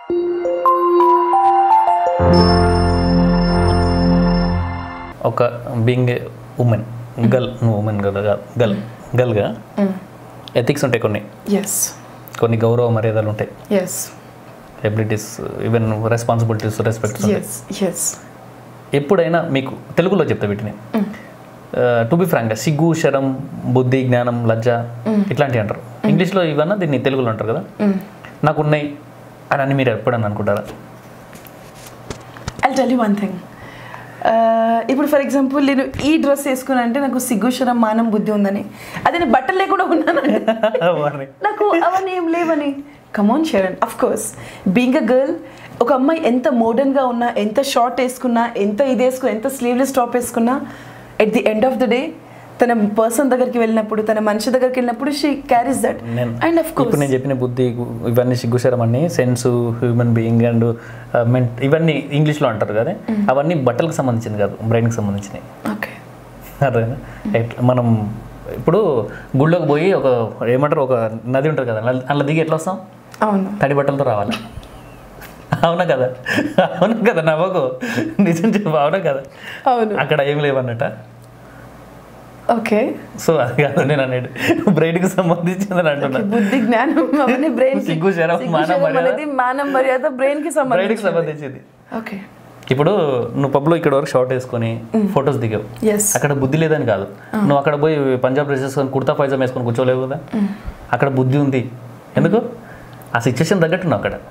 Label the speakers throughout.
Speaker 1: ఒక being women girl నువ్వు women కదా గర్ల్ గర్ల్గా ఎథిక్స్ ఉంటాయి కొన్ని
Speaker 2: ఎస్
Speaker 1: కొన్ని గౌరవ మర్యాదలు ఉంటాయి
Speaker 2: yes
Speaker 1: abilities even responsibilities respects ఉంటాయి
Speaker 2: ఎస్ ఎస్
Speaker 1: ఎప్పుడైనా మీకు తెలుగులో చెప్తా వీటిని టు బి ఫ్రాంక్ సిగ్గు శరం బుద్ధి జ్ఞానం లజ్జ ఇట్లాంటివి అంటారు ఇంగ్లీష్లో ఇవన్నా దీన్ని తెలుగులో అంటారు కదా నాకు ఉన్నాయి అని అని మీరు ఎప్పుడని అనుకుంటారా
Speaker 2: I tell you one thing ఇప్పుడు ఫర్ ఎగ్జాంపుల్ నేను ఈ డ్రెస్ వేసుకున్నా అంటే నాకు సిగ్గుశరం మానం బుద్ధి ఉందని అదే నేను బట్టలు లేకుండా ఉన్నానంటే
Speaker 1: వారిని.
Speaker 2: నాకు అవన్నీ ఏం లేవని come on Sharan of course being a girl ఒక అమ్మాయి ఎంత మోడర్న్గా ఉన్నా ఎంత షార్ట్ వేసుకున్నా ఎంత ఇది వేసుకున్నా ఎంత స్లీవ్లెస్ టాప్ వేసుకున్నా at the end of the day తన పర్సన్ దగ్గరికి వెళ్ళినప్పుడు తన మనిషి దగ్గరికి వెళ్ళినప్పుడు షీ క్యారీస్ దట్
Speaker 1: నేను
Speaker 2: అండ్ అఫ్
Speaker 1: ఇప్పుడు
Speaker 2: కోర్స్
Speaker 1: నేను చెప్పిన బుద్ధి ఇవన్నీ సిగ్గుశరం అన్ని సెన్స్ హ్యూమన్ బీయింగ్ అండ్ మెంట్ ఇవన్నీ ఇంగ్లీష్లో అంటారు కదా అవన్నీ బట్టలకు సంబంధించింది కాదు బ్రెయిన్కి సంబంధించినవి
Speaker 2: ఓకే
Speaker 1: అర్థమైందా ఎట్లా మనం ఇప్పుడు గుళ్ళోకి పోయి ఒక ఏమంటారు ఒక నది ఉంటుంది కదా అందులో- అందులో దిగి ఎట్లా వస్తాం
Speaker 2: అవును
Speaker 1: తడి బట్టలతో రావాలి అవునా కదా అవునా కదా నవ్వకు నిజం చెప్పు అవునా కదా
Speaker 2: అవును
Speaker 1: అక్కడ ఏం లేవన్నట
Speaker 2: ఓకే
Speaker 1: సో అది కాదు నేను అనేది బ్రెయిన్కి సంబంధించిందని అంటున్నా
Speaker 2: బుద్ధి జ్ఞానం అవన్నీ బ్రెయిన్
Speaker 1: సిగ్గు, శరం, మానం, మర్యాద.
Speaker 2: అనేది మానం మర్యాద బ్రెయిన్ కి
Speaker 1: బ్రెయిన్కి
Speaker 2: సంబంధించి
Speaker 1: సంబంధించింది
Speaker 2: ఓకే
Speaker 1: ఇప్పుడు నువ్వు పబ్లో ఇక్కడ వరకు షార్ట్ వేసుకొని ఫొటోస్ దిగావు
Speaker 2: ఎస్
Speaker 1: అక్కడ బుద్ధి లేదని కాదు నువ్వు అక్కడ పోయి పంజాబ్ డ్రెస్ వేసుకొని కుర్తా పైజామా వేసుకొని కూర్చోలేవు కదా అక్కడ బుద్ధి ఉంది ఎందుకు ఆ సిచ్యువేషన్ తగ్గట్టు నువ్వు అక్కడ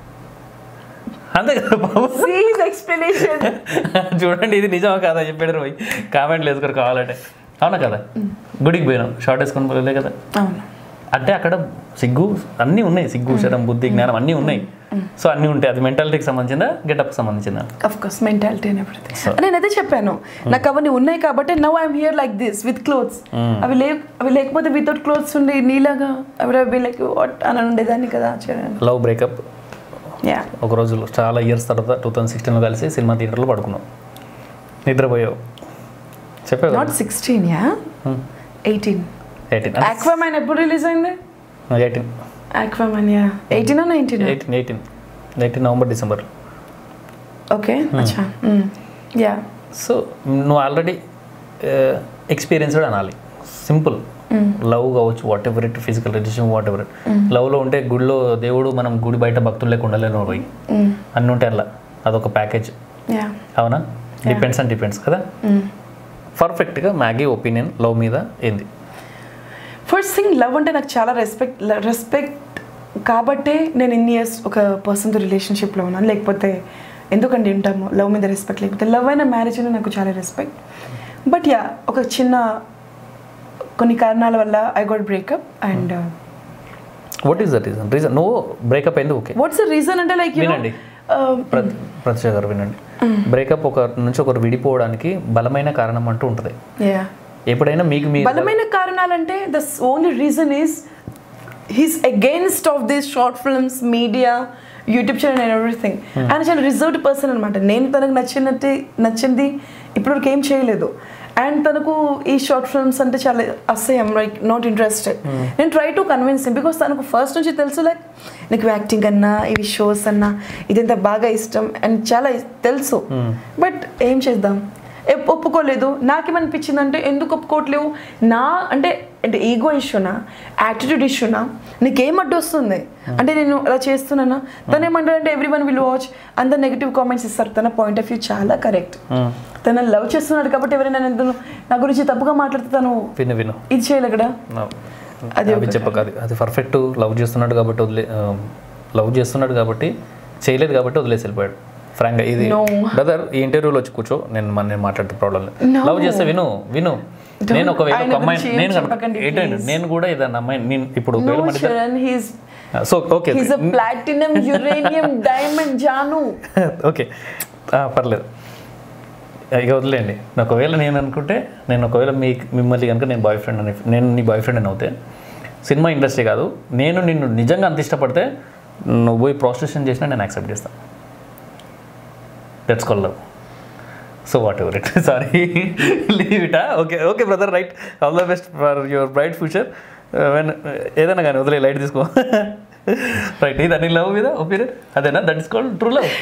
Speaker 1: అంతే కదా బాబు
Speaker 2: సీజ్ ఎక్స్ప్లెనేషన్
Speaker 1: చూడండి ఇది నిజమా కాదా చెప్పాడు పోయి కామెంట్లు వేసుకొని కావాలంటే అవునా కదా గుడికి పోయినాం షార్ట్ వేసుకొని పోలే కదా
Speaker 2: అవును
Speaker 1: అంటే అక్కడ సిగ్గు అన్నీ ఉన్నాయి సిగ్గు శరం బుద్ధి జ్ఞానం అన్నీ ఉన్నాయి సో అన్నీ ఉంటాయి అది మెంటాలిటీకి సంబంధించిందా గెటప్కి సంబంధించిందా
Speaker 2: అఫ్ కోర్స్ మెంటాలిటీ అని ఎవ్రీథింగ్ నేను అదే చెప్పాను నాకు అవన్నీ ఉన్నాయి కాబట్టి now I'm here like this with clothes అవి లే అవి లేకపోతే వితౌట్ క్లోత్స్ ఉండి నీలాగా అవి బి లైక్ వాట్ అని ఉండేదాన్ని కదా చరణ్
Speaker 1: లవ్ బ్రేకప్
Speaker 2: యా
Speaker 1: ఒక రోజు చాలా ఇయర్స్ తర్వాత టూ థౌసండ్ సిక్స్టీన్లో కలిసి సినిమా థియేటర్లో పడుకున్నాం నిద్రపోయావు చెప్పావు
Speaker 2: not sixteen yeah eighteen
Speaker 1: eighteen
Speaker 2: Aquaman ఎప్పుడు రిలీజ్ అయింది
Speaker 1: eighteen
Speaker 2: Aquaman yeah eighteen nineteen
Speaker 1: eighteen eighteen eighteen November December
Speaker 2: okay అచ్చా యా
Speaker 1: సో నువ్వు ఆల్రెడీ ఎక్స్పీరియన్స్డ్ అనాలి సింపుల్ లవ్ కావచ్చు whatever it physical relation whatever it లవ్లో ఉంటే గుడిలో దేవుడు మనం గుడి బయట భక్తులు లేకుండా ఉండలేను పోయి అన్నీ ఉంటాయి అలా అదొక ప్యాకేజ్
Speaker 2: యా
Speaker 1: అవునా డిపెండ్స్ అండ్ డిపెండ్స్ కదా పర్ఫెక్ట్గా మ్యాగీ ఒపీనియన్ లవ్ మీద ఏంది
Speaker 2: ఫస్ట్ థింగ్ లవ్ అంటే నాకు చాలా రెస్పెక్ట్ రెస్పెక్ట్ కాబట్టే నేను ఇన్ని ఇయర్స్ ఒక పర్సన్తో రిలేషన్షిప్లో ఉన్నాను లేకపోతే ఎందుకండి ఉంటాము లవ్ మీద రెస్పెక్ట్ లేకపోతే లవ్ అయిన మ్యారేజ్ అయినా నాకు చాలా రెస్పెక్ట్ బట్ యా ఒక చిన్న కొన్ని కారణాల వల్ల I got breakup and
Speaker 1: what is the reason reason నువ్వు బ్రేకప్ అయింది ఓకే
Speaker 2: వాట్స్ ద రీజన్ అంటే లైక్
Speaker 1: వినండి ప్రతి ప్రతిష గారు వినండి బ్రేకప్ ఒక నుంచి ఒకరు విడిపోవడానికి బలమైన కారణం అంటూ ఉంటుంది
Speaker 2: యా
Speaker 1: ఎప్పుడైనా మీకు మీ
Speaker 2: బలమైన కారణాలంటే the only reason is he's against of this short films media YouTube channel and everything ఆయన చాలా రిజర్వ్డ్ పర్సన్ అనమాట నేను తనకు నచ్చినట్టు నచ్చింది ఇప్పటివరకు ఏం చేయలేదు అండ్ తనకు ఈ షార్ట్ ఫిల్మ్స్ అంటే చాలా అసహ్యం లైక్ నాట్ ఇంట్రెస్టెడ్ నేను ట్రై టు కన్విన్స్ బికాస్ తనకు ఫస్ట్ నుంచి తెలుసు లైక్ నీకు యాక్టింగ్ అన్నా ఇవి షోస్ అన్నా ఇదంతా బాగా ఇష్టం అండ్ చాలా తెలుసు బట్ ఏం చేద్దాం ఎప్- ఒప్పుకోలేదు నాకేమనిపించింది అంటే ఎందుకు ఒప్పుకోవట్లేవు నా అంటే అంటే ఈగో ఇష్యూనా యాటిట్యూడ్ ఇష్యూనా నీకేం అడ్డు వస్తుంది అంటే నేను అలా చేస్తున్నానా తను ఏమంటాడంటే ఎవ్రీ వన్ విల్ వాచ్ అందరు నెగిటివ్ కామెంట్స్ ఇస్తారు తన పాయింట్ ఆఫ్ వ్యూ చాలా కరెక్ట్ తన లవ్ చేస్తున్నాడు కాబట్టి ఎవరైనా నన్ను నా గురించి తప్పుగా మాట్లాడితే తను
Speaker 1: విను విను
Speaker 2: ఇది చేయలేకడా
Speaker 1: No.
Speaker 2: అది
Speaker 1: అవి చెప్పక అది అది పర్ఫెక్ట్ లవ్ చేస్తున్నాడు కాబట్టి వదిలే లవ్ చేస్తున్నాడు కాబట్టి చేయలేదు కాబట్టి వదిలేసి వెళ్ళిపోయాడు ఫ్రాంక్గా ఇది
Speaker 2: No.
Speaker 1: బ్రదర్ ఈ ఇంటర్వ్యూలో వచ్చి కూర్చో నేను మన నేను మాట్లాడితే ప్రాబ్లం లేదు
Speaker 2: No.
Speaker 1: లవ్ చేస్తే విను విను
Speaker 2: Don't-
Speaker 1: నేను ఒకవేళ
Speaker 2: ఆయన
Speaker 1: ఒక అమ్మాయి
Speaker 2: గురించి ఏం
Speaker 1: నేను కనుక-
Speaker 2: చెప్పకండి,
Speaker 1: ఏంటంటే
Speaker 2: please.
Speaker 1: నేను కూడా ఏదన్నా అమ్మాయి నేను ఇప్పుడు
Speaker 2: నో
Speaker 1: ఒకవేళ మన ఇద్దరు-
Speaker 2: Sharan he's
Speaker 1: so okay
Speaker 2: he's a platinum uranium diamond జాను
Speaker 1: ఓకే ఆ, పర్లేదు ఇక వదిలేండి ఒకవేళ నేను అనుకుంటే నేను ఒకవేళ మీ మిమ్మల్ని కనుక నేను బాయ్ ఫ్రెండ్ అని నేను నీ బాయ్ ఫ్రెండ్ అని అవుతే సినిమా ఇండస్ట్రీ కాదు నేను నిన్ను నిజంగా అంత ఇష్టపడితే నువ్వు పోయి ప్రాస్టిట్యూషన్ చేసినా నేను యాక్సెప్ట్ చేస్తాను that's call love so whatever it sorry leave ఇటా okay okay brother right all the best for your bright future when ఏదైనా కానీ వదిలే లైట్ తీసుకో రైట్ ఇది నీ లవ్ మీద ఒపీనియన్ అదేనా that is called true love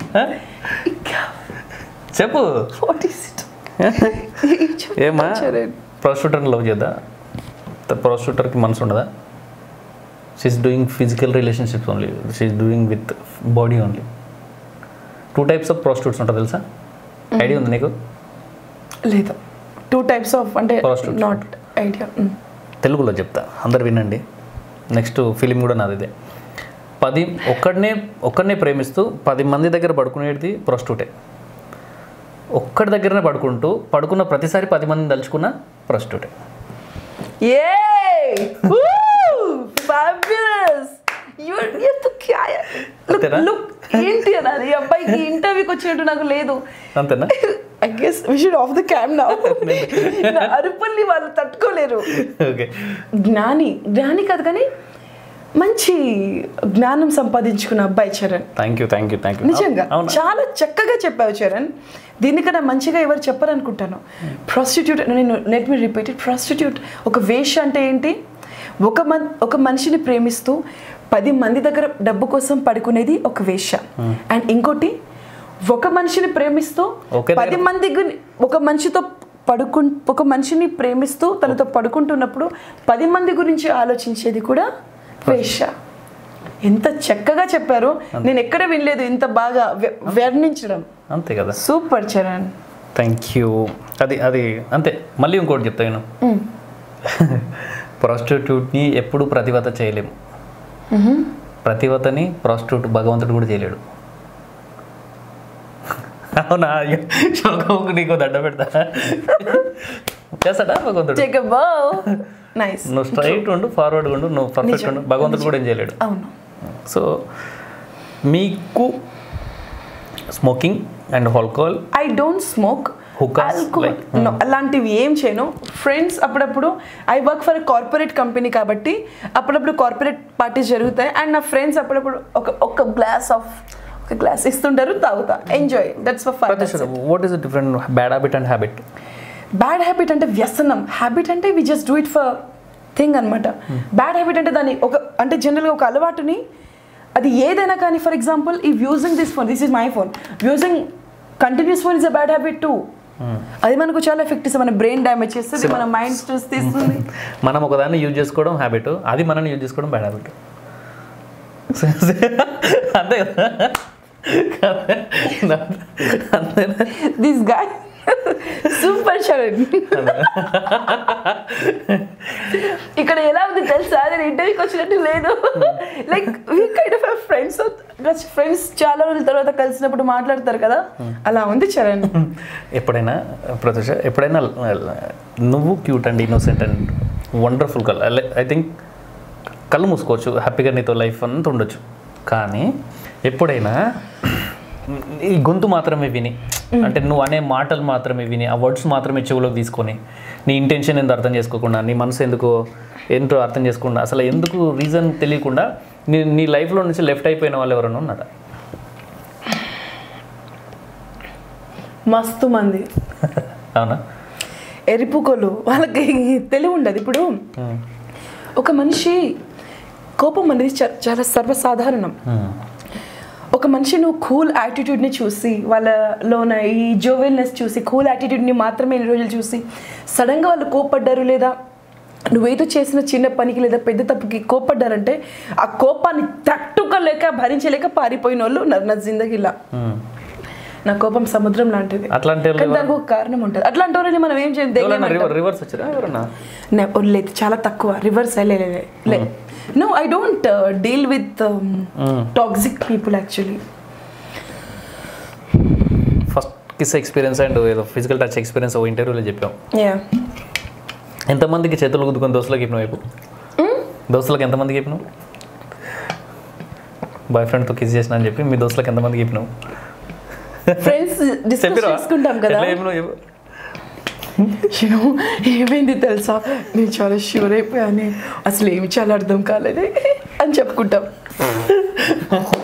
Speaker 1: చెప్పు
Speaker 2: వాట్ ఈస్ ఇట్
Speaker 1: ఏమా ప్రాస్టిట్యూటర్ని లవ్ చేద్దా ప్రాస్టిట్యూటర్కి మనసు ఉండదా she is doing physical relationships only she is doing with body only two types of prostitutes ఉంటుంది తెలుసా ఐడియా ఉంది నీకు
Speaker 2: లేదు టూ టైప్స్ ఆఫ్ అంటే
Speaker 1: Prostitutes.
Speaker 2: నాట్ ఐడియా
Speaker 1: తెలుగులో చెప్తా అందరు వినండి నెక్స్ట్ ఫిలిం కూడా నాది ఇదే పది ఒక్కడనే ఒక్కడనే ప్రేమిస్తూ పది మంది దగ్గర పడుకునేది ప్రాస్టిట్యూటే ఒక్కడి దగ్గరనే పడుకుంటూ పడుకున్న ప్రతిసారి పది మందిని తలుచుకున్న ప్రాస్టిట్యూటే
Speaker 2: Yay! Woo! Fabulous! You're, you're the guy. Look,
Speaker 1: అంతేనా?
Speaker 2: look, ఏంటి అన్నది ఈ అబ్బాయికి ఇంటర్వ్యూకి వచ్చినట్టు నాకు లేదు
Speaker 1: అంతేనా
Speaker 2: I guess we should off the cam now అరుపుల్ని వాళ్ళు తట్టుకోలేరు
Speaker 1: ఓకే
Speaker 2: జ్ఞాని జ్ఞాని కాదు కానీ మంచి జ్ఞానం సంపాదించుకున్న అబ్బాయి Charan
Speaker 1: thank you thank you thank you
Speaker 2: నిజంగా
Speaker 1: అవునా
Speaker 2: చాలా చక్కగా చెప్పావు చరణ్ దీనికన్నా మంచిగా ఎవరు చెప్పరనుకుంటాను ప్రాస్టిట్యూట్ నేను నెట్ మీ రిపీటెడ్ ప్రాస్టిట్యూట్ ఒక వేష అంటే ఏంటి ఒక మన్ ఒక మనిషిని ప్రేమిస్తూ పది మంది దగ్గర డబ్బు కోసం పడుకునేది ఒక వేష అండ్ ఇంకోటి ఒక మనిషిని ప్రేమిస్తూ
Speaker 1: ఒకే దగ్గర-
Speaker 2: పది మంది గు- ఒక మనిషితో పడుకు ఒక మనిషిని ప్రేమిస్తూ తనతో పడుకుంటున్నప్పుడు పది మంది గురించి ఆలోచించేది కూడా వేష ఎంత చక్కగా చెప్పారు నేను ఎక్కడ వినలేదు ఇంత బాగా వ్య- వర్ణించడం
Speaker 1: అంతే కదా
Speaker 2: సూపర్ చరణ్
Speaker 1: థ్యాంక్ యూ అది అది అంతే మళ్ళీ ఇంకోటి చెప్తా నేను ప్రాస్టిట్యూట్ని ఎప్పుడు ప్రతివత చేయలేము ప్రతివతని ప్రాస్టిట్యూట్ భగవంతుడు కూడా చేయలేడు అవునా అయ్యో, శోకముకు నీకు దండ పెడతా చేస్తాడా భగవంతుడు
Speaker 2: టేక్ బో నైస్
Speaker 1: నువ్వు స్ట్రైట్ ఉండు ఫార్వర్డ్ ఉండు నువ్వు పర్ఫెక్ట్ ఉండు భగవంతుడు కూడా ఏం చేయలేడు
Speaker 2: అవును
Speaker 1: సో మీకు smoking and alcohol
Speaker 2: I don't smoke
Speaker 1: Hookahs, like,
Speaker 2: అలాంటివి ఏం చేయను ఫ్రెండ్స్ అప్పుడప్పుడు I work for corporate company కాబట్టి అప్పుడప్పుడు కార్పొరేట్ పార్టీస్ జరుగుతాయి అండ్ నా ఫ్రెండ్స్ అప్పుడప్పుడు ఒక ఒక గ్లాస్ ఆఫ్ ఒక గ్లాస్ ఇస్తుంటారు తాగుతా enjoy that's for fun
Speaker 1: what is different bad habit and habit
Speaker 2: bad habit అంటే వ్యసనం హ్యాబిట్ అంటే we just do it for thing అనమాట బ్యాడ్ హ్యాబిట్ అంటే దాని ఒక అంటే జనరల్గా ఒక అలవాటుని అది ఏదైనా కానీ ఫర్ ఎగ్జాంపుల్ ఈ using this phone this is my phone using continuous phone is a bad habit too అది మనకు చాలా ఎఫెక్ట్ ఇస్తుంది మన బ్రెయిన్ డ్యామేజ్ చేస్తుంది మన మైండ్ స్ట్రెస్ తీస్తుంది
Speaker 1: మనం ఒకదాన్ని యూజ్ చేసుకోవడం హ్యాబిట్ అది మనల్ని యూజ్ చేసుకోవడం బ్యాడ్ హ్యాబిట్ అంతే కదా అంతేనా
Speaker 2: దిస్ గాయ్ సూపర్ శరణ్ ఇక్కడ ఎలా ఉంది తెలుసా నేను ఇంటర్వ్యూకి వచ్చినట్టు లేదు like we kind of friends friends చాలా రోజుల తర్వాత కలిసినప్పుడు మాట్లాడతారు కదా అలా ఉంది చరణ్
Speaker 1: ఎప్పుడైనా ప్రత్యూష ఎప్పుడైనా నువ్వు cute and innocent and wonderful కల్ ఐ థింక్ కళ్ళు మూసుకోవచ్చు హ్యాపీగా నీతో లైఫ్ అంతా ఉండొచ్చు కానీ ఎప్పుడైనా ఈ గొంతు మాత్రమే విని అంటే నువ్వు అనే మాటలు మాత్రమే విని ఆ వర్డ్స్ మాత్రమే చెవులోకి తీసుకొని నీ ఇంటెన్షన్ ఎందుకు అర్థం చేసుకోకుండా నీ మనసు ఎందుకు ఏంటో అర్థం చేసుకోకుండా అసలు ఎందుకు రీజన్ తెలియకుండా నీ నీ లైఫ్లో నుంచి లెఫ్ట్ అయిపోయిన వాళ్ళు ఎవరైనా ఉన్నారా
Speaker 2: మస్తు మంది
Speaker 1: అవునా
Speaker 2: ఎరిపుకోలు వాళ్ళకి తెలివి ఉండదు ఇప్పుడు ఒక మనిషి కోపం అనేది చ- చాలా సర్వసాధారణం
Speaker 1: Hmm.
Speaker 2: ఒక మనిషి నువ్వు కూల్ యాటిట్యూడ్ని చూసి వాళ్ళలోన ఈ జోవెల్నెస్ చూసి కూల్ యాటిట్యూడ్ని మాత్రమే ఎన్ని రోజులు చూసి సడన్గా వాళ్ళు కోపడ్డారు లేదా నువ్వేదో చేసిన చిన్న పనికి లేదా పెద్ద తప్పుకి కోపడ్డారంటే ఆ కోపాన్ని తట్టుకోలేక భరించలేక పారిపోయిన వాళ్ళు నా నా జిందగీలా
Speaker 1: Hmm.
Speaker 2: నా కోపం సముద్రం లాంటిది
Speaker 1: అట్లాంటి వాళ్ళు
Speaker 2: కానీ దానికి ఒక కారణం ఉంటుంది అట్లాంటి వాళ్ళని మనం ఏం చేయం
Speaker 1: ఎవరైనా రివర్ రివర్స్ వచ్చారా ఎవరన్నా
Speaker 2: నే- ఓ, లేదు చాలా తక్కువ రివర్స్ లే లే, లే, లే no I don't deal with toxic people actually
Speaker 1: first kiss experience and ఏదో ఫిజికల్ టచ్ ఎక్స్పీరియన్స్ ఓ ఇంటర్వ్యూలో చెప్పాం
Speaker 2: యా
Speaker 1: ఎంతమందికి చేతులు గుద్దుకొని దోస్తులకు చెప్పినావు వైపు దోస్తులకు ఎంతమందికి చెప్పినావు బాయ్ ఫ్రెండ్తో కిస్ చేసిన అని చెప్పి మీ దోస్తులకు ఎంతమందికి చెప్పినావు
Speaker 2: ఫ్రెండ్స్ డిస్కస్
Speaker 1: చెప్పిరా
Speaker 2: చేసుకుంటాం కదా
Speaker 1: ఎట్లా చెప్పినావు చెప్పు.
Speaker 2: You know, ఏమైంది తెలుసా నేను చాలా షూర్ అయిపోయాను అసలు ఏమి చాలా అర్థం కాలేదు అని చెప్పుకుంటాం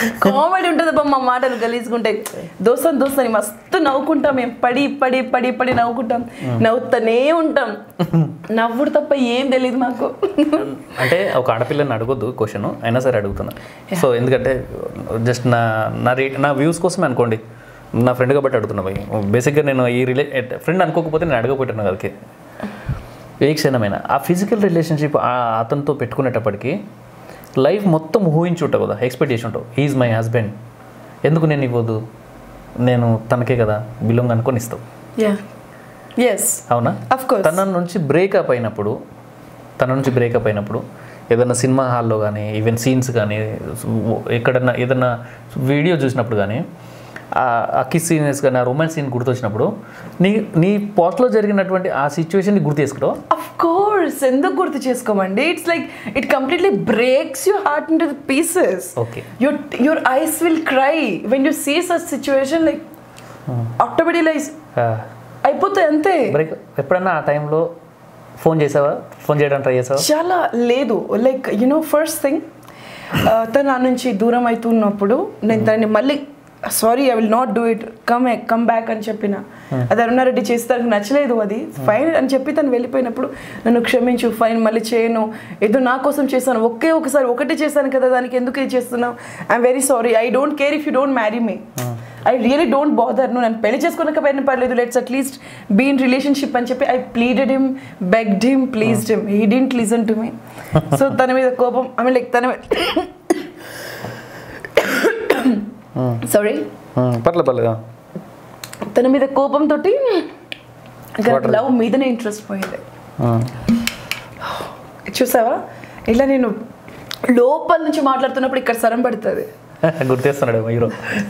Speaker 2: కామెడీ ఉంటుంది అబ్బా మా మాటలు గలీజుకుంటాయి దోస్తాను దోస్తాని మస్తు నవ్వుకుంటాం మేము పడి పడి పడి పడి నవ్వుకుంటాం నవ్వుతూనే ఉంటాం నవ్వుడు తప్ప ఏం తెలియదు మాకు
Speaker 1: అంటే ఒక ఆడపిల్లని అడగొద్దు క్వశ్చన్ అయినా సరే అడుగుతున్నా సో ఎందుకంటే జస్ట్ నా నా రీ నా వ్యూస్ కోసమే అనుకోండి నా ఫ్రెండ్ కాబట్టి అడుగుతున్నా భయ్ బేసిక్గా నేను ఈ రిలే ఫ్రెండ్ అనుకోకపోతే నేను అడగపోతున్నా కదకి ఏ క్షణమైనా ఆ ఫిజికల్ రిలేషన్షిప్ అతనితో పెట్టుకునేటప్పటికి లైఫ్ మొత్తం ఊహించి ఉంటావు కదా ఎక్స్పెక్ట్ చేసి ఉంటావు ఈజ్ మై హస్బెండ్ ఎందుకు నేను ఇవ్వదు నేను తనకే కదా బిలోంగ్ అనుకొని ఇస్తావు
Speaker 2: యా ఎస్
Speaker 1: అవునా
Speaker 2: అఫ్ కోర్స్
Speaker 1: తన నుంచి బ్రేకప్ అయినప్పుడు తన నుంచి బ్రేకప్ అయినప్పుడు ఏదైనా సినిమా హాల్లో కానీ ఈవెన్ సీన్స్ కానీ ఎక్కడన్నా ఏదైనా వీడియో చూసినప్పుడు కానీ ఆ కిస్ సీన్స్ కానీ ఆ రొమాన్స్ సీన్ గుర్తొచ్చినప్పుడు నీ నీ పాస్ట్లో జరిగినటువంటి ఆ సిచ్యువేషన్ని గుర్తు చేసుకుంటావు
Speaker 2: అఫ్ కోర్స్ ఎందుకు గుర్తు చేసుకోమండి it's like it completely breaks your heart into pieces
Speaker 1: okay
Speaker 2: your your eyes will cry when you see such situation like automatic like అయిపోతాయి అంతే
Speaker 1: బ్రేక్ ఎప్పుడన్నా ఆ టైంలో ఫోన్ చేసావా ఫోన్ చేయడానికి ట్రై చేసావా
Speaker 2: చాలా లేదు లైక్ యునో ఫస్ట్ థింగ్ తను నా నుంచి దూరం అవుతున్నప్పుడు నేను తనని మళ్ళీ sorry I will not do it come come back అని చెప్పిన అది అరుణారెడ్డి చేసి తనకు నచ్చలేదు అది ఫైన్ అని చెప్పి తను వెళ్ళిపోయినప్పుడు నన్ను క్షమించు ఫైన్ మళ్ళీ చేయను ఏదో నా కోసం చేశాను ఒకే ఒకసారి ఒకటి చేశాను కదా దానికి ఎందుకు ఇది చేస్తున్నావు I'm very sorry I don't care if you don't marry me I really don't bother నువ్వు నన్ను పెళ్లి చేసుకోనకపోయినా పర్లేదు let's at least be in relationship అని చెప్పి I pleaded him begged him pleased him he didn't listen to me so తన మీద కోపం ఐ మీన్ లైక్ తన సారీ
Speaker 1: పర్లేదు పర్లేదు
Speaker 2: తన మీద కోపంతో లవ్ మీదనే ఇంట్రెస్ట్ పోయింది చూసావా ఇలా నేను లోపల నుంచి మాట్లాడుతున్నప్పుడు ఇక్కడ సరం పడుతుంది
Speaker 1: గుర్తేస్తున్నాడు హీరో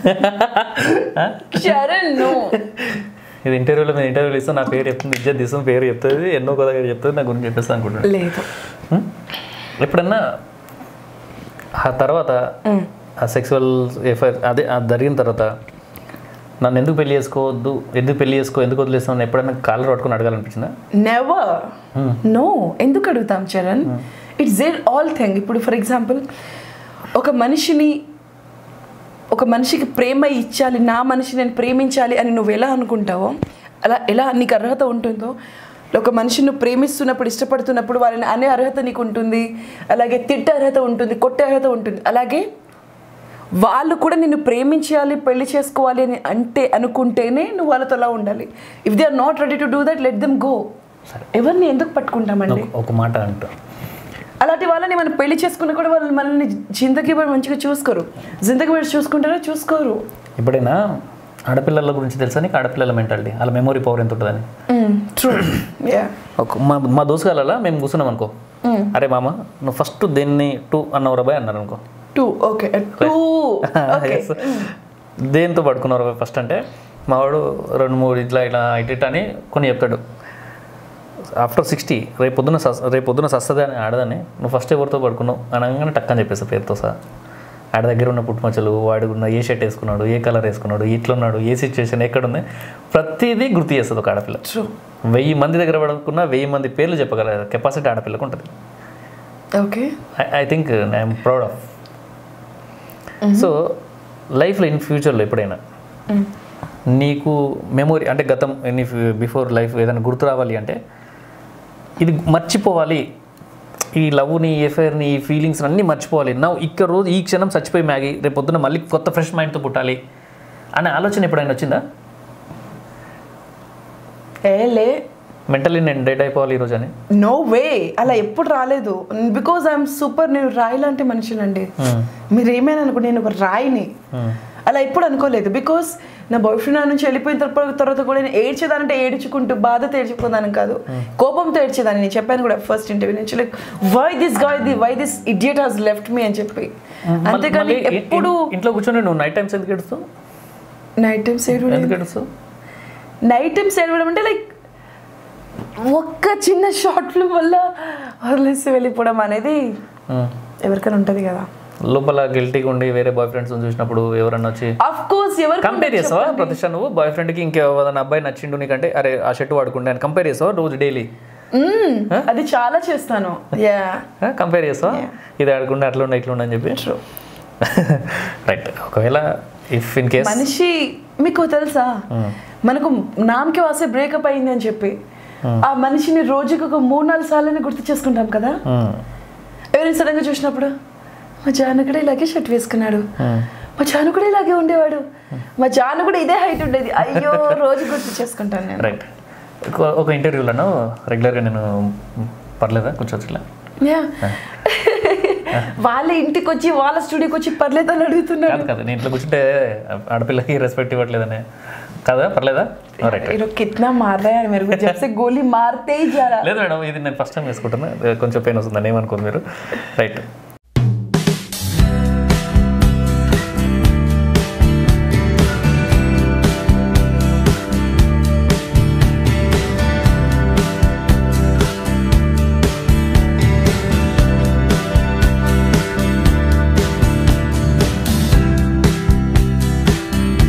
Speaker 2: చరణ్ నో
Speaker 1: ఇది ఇంటర్వ్యూలో మేము ఇంటర్వ్యూలు ఇస్తాం నా పేరు చెప్తుంది ఇజ్జత్ తీస్తాం పేరు చెప్తుంది ఎన్నో కొద్దిగా చెప్తుంది నా గురించి చెప్పేస్తాను అనుకుంటున్నాను
Speaker 2: లేదు
Speaker 1: హ్మ్? ఎప్పుడన్నా ఆ తర్వాత ఆ సెక్సువల్ ఎఫైర్ అదే అది జరిగిన తర్వాత నన్ను ఎందుకు పెళ్లి చేసుకోవద్దు ఎందుకు పెళ్లి చేసుకో ఎందుకు వదిలేస్తాను ఎప్పుడైనా కాలర్ పట్టుకొని అడగాలనిపించిందా
Speaker 2: నెవర్ నో ఎందుకు అడుగుతాం Charan it's there all thing ఇప్పుడు ఫర్ ఎగ్జాంపుల్ ఒక మనిషిని ఒక మనిషికి ప్రేమ ఇచ్చాలి నా మనిషి నేను ప్రేమించాలి అని నువ్వు ఎలా అనుకుంటావో అలా ఎలా నీకు అర్హత ఉంటుందో ఒక మనిషిని నువ్వు ప్రేమిస్తున్నప్పుడు ఇష్టపడుతున్నప్పుడు వాళ్ళని అనే అర్హత నీకు ఉంటుంది అలాగే తిట్టే అర్హత ఉంటుంది కొట్టే అర్హత ఉంటుంది అలాగే వాళ్ళు కూడా నిన్ను ప్రేమించాలి పెళ్లి చేసుకోవాలి అని అంటే అనుకుంటేనే నువ్వు వాళ్ళతో అలా ఉండాలి if they are not ready to do that let them go ఎవరిని ఎందుకు పట్టుకుంటామండి
Speaker 1: ఒక- ఒక మాట అంటూ
Speaker 2: అలాంటి వాళ్ళని మనం పెళ్లి చేసుకున్నా కూడా వాళ్ళు మనల్ని జిందగీ పడి మంచిగా చూసుకోరు జిందగీ పడి చూసుకుంటారో చూసుకోరు
Speaker 1: ఎప్పుడైనా ఆడపిల్లల గురించి తెలుసా నీకు ఆడపిల్లల మెంటాలిటీ వాళ్ళ మెమొరీ పవర్ ఎంత ఉంటుందని
Speaker 2: ట్రూ యా
Speaker 1: ఒక మా మా దోసుగాల మేము కూర్చున్నాం అనుకో అరే మామ నువ్వు ఫస్ట్ దేన్ని టూ అన్నవరా బాయ్ అన్నారు అనుకో
Speaker 2: two okay two okay
Speaker 1: Yes. దేంతో పడుకున్నారు ఫస్ట్ అంటే మావాడు రెండు మూడు ఇట్లా ఇట్లా ఇటు ఇటు అని కొన్ని చెప్తాడు ఆఫ్టర్ సిక్స్టీ రేపు పొద్దున సస్ రేపు పొద్దున సస్తుంది అని ఆడదని నువ్వు ఫస్ట్ ఎవరితో పడుకున్నావు అనగానే టక్కని చెప్పేస్తా పేరుతో సహా ఆడ దగ్గర ఉన్న పుట్టుమచ్చలు వాడు ఉన్న ఏ షర్ట్ వేసుకున్నాడు ఏ కలర్ వేసుకున్నాడు ఇట్లున్నాడు ఏ సిచ్యువేషన్ ఎక్కడుంది ప్రతిదీ గుర్తు చేస్తుంది ఒక ఆడపిల్ల
Speaker 2: ట్రూ
Speaker 1: వెయ్యి మంది దగ్గర పడుకున్నా వెయ్యి మంది పేర్లు చెప్పగల కెపాసిటీ ఆడపిల్లకు ఉంటుంది
Speaker 2: okay
Speaker 1: I think I'm proud of so లైఫ్లో ఇన్ ఫ్యూచర్లో ఎప్పుడైనా నీకు మెమొరీ అంటే గతం నీ బిఫోర్ లైఫ్ ఏదైనా గుర్తు రావాలి అంటే ఇది మర్చిపోవాలి ఈ లవ్ని ఈ ఎఫైర్ని ఈ ఫీలింగ్స్ అన్నీ మర్చిపోవాలి నా ఇక్కడ రోజు ఈ క్షణం చచ్చిపోయి మ్యాగీ రేపు పొద్దున్న మళ్ళీ కొత్త ఫ్రెష్ మైండ్తో పుట్టాలి అనే ఆలోచన ఎప్పుడైనా వచ్చిందా
Speaker 2: ఏ లే
Speaker 1: మెంటలీ నేను డేట్ అయిపోవాలి ఈరోజు అని
Speaker 2: నో వే అలా ఎప్పుడు రాలేదు బికాజ్ ఐఎమ్ సూపర్ నేను రాయి లాంటి మనిషినండి మీరు ఏమైనా అనుకో నేను ఒక రాయిని అలా ఎప్పుడు అనుకోలేదు బికాస్ నా బాయ్ ఫ్రెండ్ నా నుంచి వెళ్ళిపోయిన తర్వాత తర్వాత కూడా నేను ఏడ్చేదానంటే ఏడ్చుకుంటూ బాధతో ఏడ్చుకున్నాను కాదు కోపంతో ఏడ్చేదాన్ని నేను చెప్పాను కూడా ఫస్ట్ ఇంటర్వ్యూ నుంచి like why this guy the why this idiot has left me అని చెప్పి అంతేకాని
Speaker 1: మళ్ళీ ఇ- ఇ-
Speaker 2: ఎప్పుడు
Speaker 1: ఇంట్లో కూర్చొని నువ్వు నైట్ టైమ్స్ ఎందుకు ఎడుస్తావు
Speaker 2: నైట్ టైమ్స్ ఏడు
Speaker 1: ఎందుకు ఎడుస్తావు
Speaker 2: నైట్ టైమ్స్ ఏడవడం అంటే లైక్ ఒక్క చిన్న షార్ట్ ఫిల్మ్ వల్ల వదిలేసి వెళ్ళిపోవడం అనేది ఎవరికైనా ఉంటుంది కదా
Speaker 1: లోపల గిల్టీగా ఉండి వేరే బాయ్ ఫ్రెండ్స్ చూసినప్పుడు ఎవరన్నా వచ్చి
Speaker 2: అఫ్ కోర్స్ ఎవరు
Speaker 1: కంపేర్ చేస్తావా ప్రతిష్ట నువ్వు బాయ్ ఫ్రెండ్కి ఇంకేదైనా అబ్బాయి నచ్చిండు నీకంటే అరే ఆ షర్ట్ వాడుకుంటే అని కంపేర్ చేస్తావా రోజు డైలీ
Speaker 2: అది చాలా చేస్తాను యా
Speaker 1: కంపేర్ చేస్తావా ఇది ఆడుకుంటే అట్లా ఉండే ఇట్లా ఉండే అని చెప్పి రైట్ ఒకవేళ ఇఫ్ ఇన్ కేస్
Speaker 2: మనిషి మీకు తెలుసా మనకు నామకి వాసే బ్రేకప్ అయింది అని చెప్పి ఆ మనిషిని రోజుకి ఒక మూడు నాలుగు సార్లు గుర్తు చేసుకుంటాం కదా ఎవరైనా సడన్ గా చూసినప్పుడు మా జాను కూడా ఇలాగే షర్ట్ వేసుకున్నాడు మా జాను కూడా ఇలాగే ఉండేవాడు మా జాను కూడా ఇదే హైట్ ఉండేది అయ్యో రోజు గుర్తు చేసుకుంటాను నేను
Speaker 1: రైట్ ఒక ఇంటర్వ్యూలోనూ రెగ్యులర్గా నేను పర్లేదా కొంచెం ఇట్లా
Speaker 2: Yeah. వాళ్ళ ఇంటికి వచ్చి వాళ్ళ స్టూడియోకి వచ్చి పర్లేదు అని అడుగుతున్నాడు
Speaker 1: కాదు కదా నేను ఇంట్లో కూర్చుంటే ఆడపిల్లకి రెస్పెక్ట్ ఇవ్వట్లేదనే కదా పర్లేదా రైట్
Speaker 2: ये लोग कितना मार रहे हैं मेरे को जब से गोली मारते ही जा रहा
Speaker 1: లేదు మేడం ఇది నేను ఫస్ట్ టైం వేసుకుంటున్నా కొంచెం పెయిన్ వస్తుందని ఏమనుకోదు మీరు రైట్